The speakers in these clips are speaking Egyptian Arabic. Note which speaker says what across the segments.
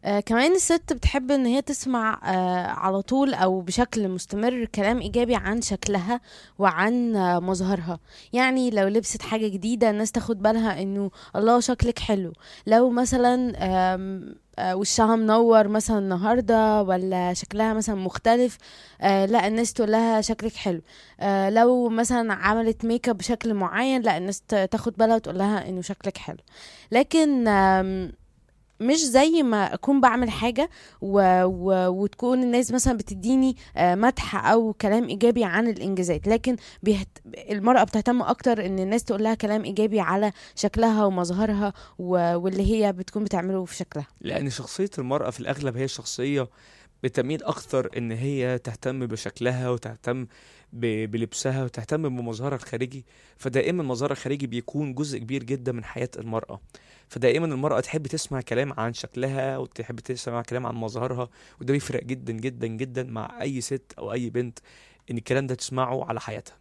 Speaker 1: آه كمان الست بتحب ان هي تسمع آه على طول او بشكل مستمر كلام ايجابي عن شكلها وعن آه مظهرها يعني لو لبست حاجة جديدة الناس تاخد بالها انه الله شكلك حلو لو مثلا آم، آه، وشها منور مثلا النهارده ولا شكلها مثلا مختلف آه لا الناس تقول لها شكلك حلو آه لو مثلا عملت ميك اب بشكل معين لا الناس ت- تاخد بالها وتقول لها انه شكلك حلو لكن آم، مش زي ما اكون بعمل حاجه و... و... وتكون الناس مثلا بتديني آه، مدح او كلام ايجابي عن الانجازات لكن بيهت... المراه بتهتم اكتر ان الناس تقول لها كلام ايجابي على شكلها ومظهرها و... واللي هي بتكون بتعمله في شكلها
Speaker 2: لأن شخصية المرأة في الأغلب هي شخصية بتميل أكثر إن هي تهتم بشكلها وتهتم ب- بلبسها وتهتم بمظهرها الخارجي فدائما مظهرها الخارجي بيكون جزء كبير جدا من حياة المرأة فدائما المرأة تحب تسمع كلام عن شكلها وتحب تسمع كلام عن مظهرها وده بيفرق جدا جدا جدا مع أي ست أو أي بنت إن الكلام ده تسمعه على حياتها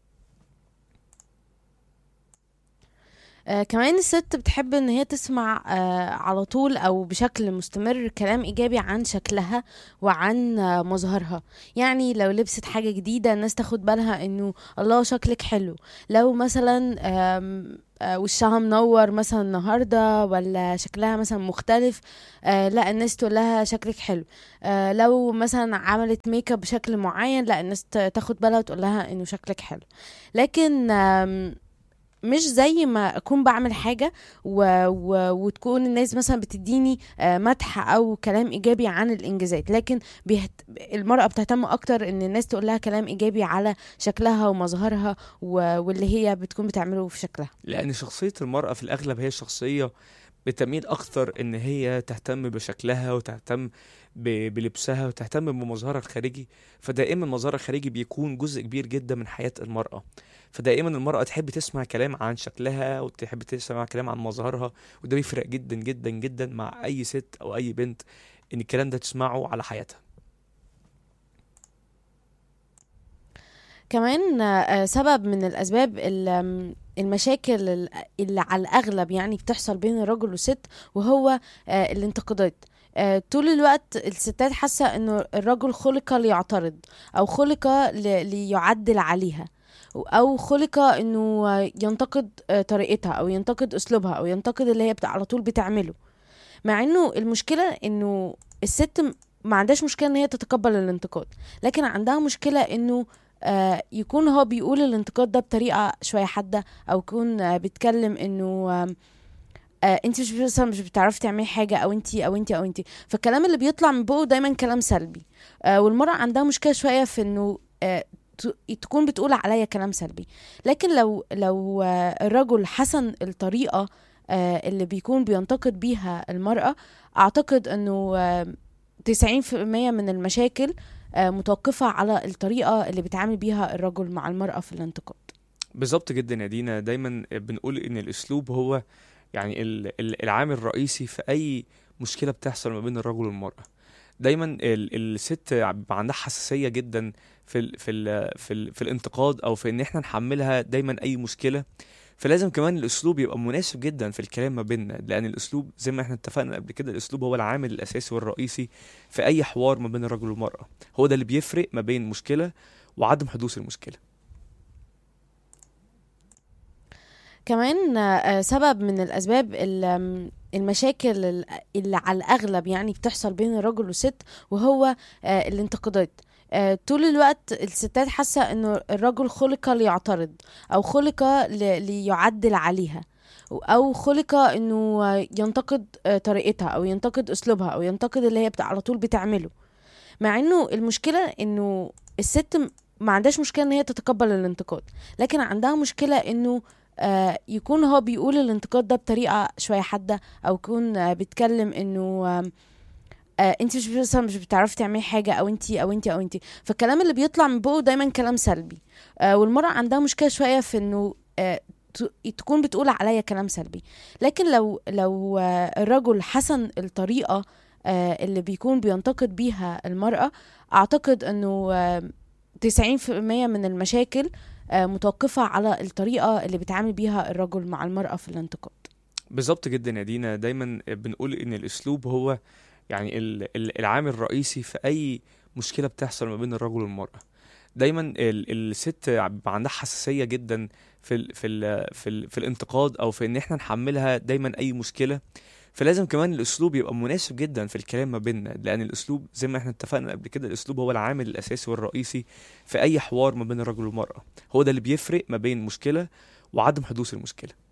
Speaker 1: آه كمان الست بتحب ان هي تسمع آه على طول او بشكل مستمر كلام ايجابي عن شكلها وعن آه مظهرها يعني لو لبست حاجة جديدة الناس تاخد بالها انه الله شكلك حلو لو مثلا آم، آه وشها منور مثلا النهارده ولا شكلها مثلا مختلف آه لا الناس تقول لها شكلك حلو آه لو مثلا عملت ميك اب بشكل معين لا الناس ت- تاخد بالها وتقول لها انه شكلك حلو لكن آم، مش زي ما اكون بعمل حاجه و... و... وتكون الناس مثلا بتديني آه، مدح او كلام ايجابي عن الانجازات لكن بيهت... المراه بتهتم اكتر ان الناس تقول لها كلام ايجابي على شكلها ومظهرها و... واللي هي بتكون بتعمله في شكلها
Speaker 2: لأن شخصية المرأة في الأغلب هي شخصية بتميل أكثر إن هي تهتم بشكلها وتهتم ب- بلبسها وتهتم بمظهرها الخارجي فدائما مظهرها الخارجي بيكون جزء كبير جدا من حياة المرأة فدائما المرأة تحب تسمع كلام عن شكلها وتحب تسمع كلام عن مظهرها وده بيفرق جدا جدا جدا مع أي ست أو أي بنت إن الكلام ده تسمعه على حياتها
Speaker 1: كمان آه، سبب من الاسباب ال- آم، المشاكل ال- اللي على الاغلب يعني بتحصل بين الرجل والست وهو آه، الانتقادات آه، طول الوقت الستات حاسه انه الرجل خلق ليعترض او خلق ل- ليعدل عليها او خلق انه آه، ينتقد آه، طريقتها او ينتقد اسلوبها او ينتقد اللي هي بت- على طول بتعمله مع انه المشكله انه الست م- ما عندهاش مشكله ان هي تتقبل الانتقاد لكن عندها مشكله انه آه، يكون هو بيقول الانتقاد ده بطريقه شويه حاده او يكون آه، بيتكلم انه آم، آه انت مش مثلا مش بتعرفي تعملي حاجه او انت او انت او انت فالكلام اللي بيطلع من بقه دايما كلام سلبي آه والمراه عندها مشكله شويه في انه آه ت- تكون بتقول عليا كلام سلبي لكن لو لو آه الرجل حسن الطريقه آه اللي بيكون بينتقد بيها المراه اعتقد انه آه 90% من المشاكل آه، متوقفة على الطريقة اللي بيتعامل بيها الرجل مع المرأة في الانتقاد
Speaker 2: بالظبط جدا يا دينا دايما بنقول ان الاسلوب هو يعني ال- ال- العامل الرئيسي في اي مشكله بتحصل ما بين الرجل والمراه دايما ال- الست بيبقى عندها حساسيه جدا في ال في ال في, ال في الانتقاد او في ان احنا نحملها دايما اي مشكله فلازم كمان الاسلوب يبقى مناسب جدا في الكلام ما بيننا لان الاسلوب زي ما احنا اتفقنا قبل كده الاسلوب هو العامل الاساسي والرئيسي في اي حوار ما بين الرجل والمراه هو ده اللي بيفرق ما بين مشكله وعدم حدوث المشكله
Speaker 1: كمان آه، سبب من الأسباب ال- آم، المشاكل ال- اللي على الأغلب يعني بتحصل بين الرجل والست وهو آه، الانتقادات آه، طول الوقت الستات حاسة انه الرجل خلق ليعترض او خلق ل- ليعدل عليها او خلق انه آه، ينتقد آه، طريقتها او ينتقد اسلوبها او ينتقد اللي هي بت- على طول بتعمله مع انه المشكلة انه الست م- ما عندهاش مشكلة ان هي تتقبل الانتقاد لكن عندها مشكلة انه آه، يكون هو بيقول الانتقاد ده بطريقة شوية حادة او يكون آه، بيتكلم انه آم، آه، انت مش مثلا مش بتعرفي تعملي حاجة او انت او انت او انت فالكلام اللي بيطلع من بقه دايما كلام سلبي آه، والمرأة عندها مشكلة شوية في انه آه، ت- تكون بتقول عليا كلام سلبي لكن لو لو آه، الرجل حسن الطريقة آه، اللي بيكون بينتقد بيها المرأة أعتقد أنه آه، 90% من المشاكل آه، متوقفة على الطريقة اللي بيتعامل بيها الرجل مع المرأة في الانتقاد
Speaker 2: بالظبط جدا يا دينا دايما بنقول ان الاسلوب هو يعني ال- ال- العامل الرئيسي في اي مشكله بتحصل ما بين الرجل والمراه دايما ال- الست بيبقى عندها حساسيه جدا في ال في ال في, ال في الانتقاد او في ان احنا نحملها دايما اي مشكله فلازم كمان الاسلوب يبقى مناسب جدا في الكلام ما بيننا لان الاسلوب زي ما احنا اتفقنا قبل كده الاسلوب هو العامل الاساسي والرئيسي في اي حوار ما بين الرجل والمراه هو ده اللي بيفرق ما بين مشكله وعدم حدوث المشكله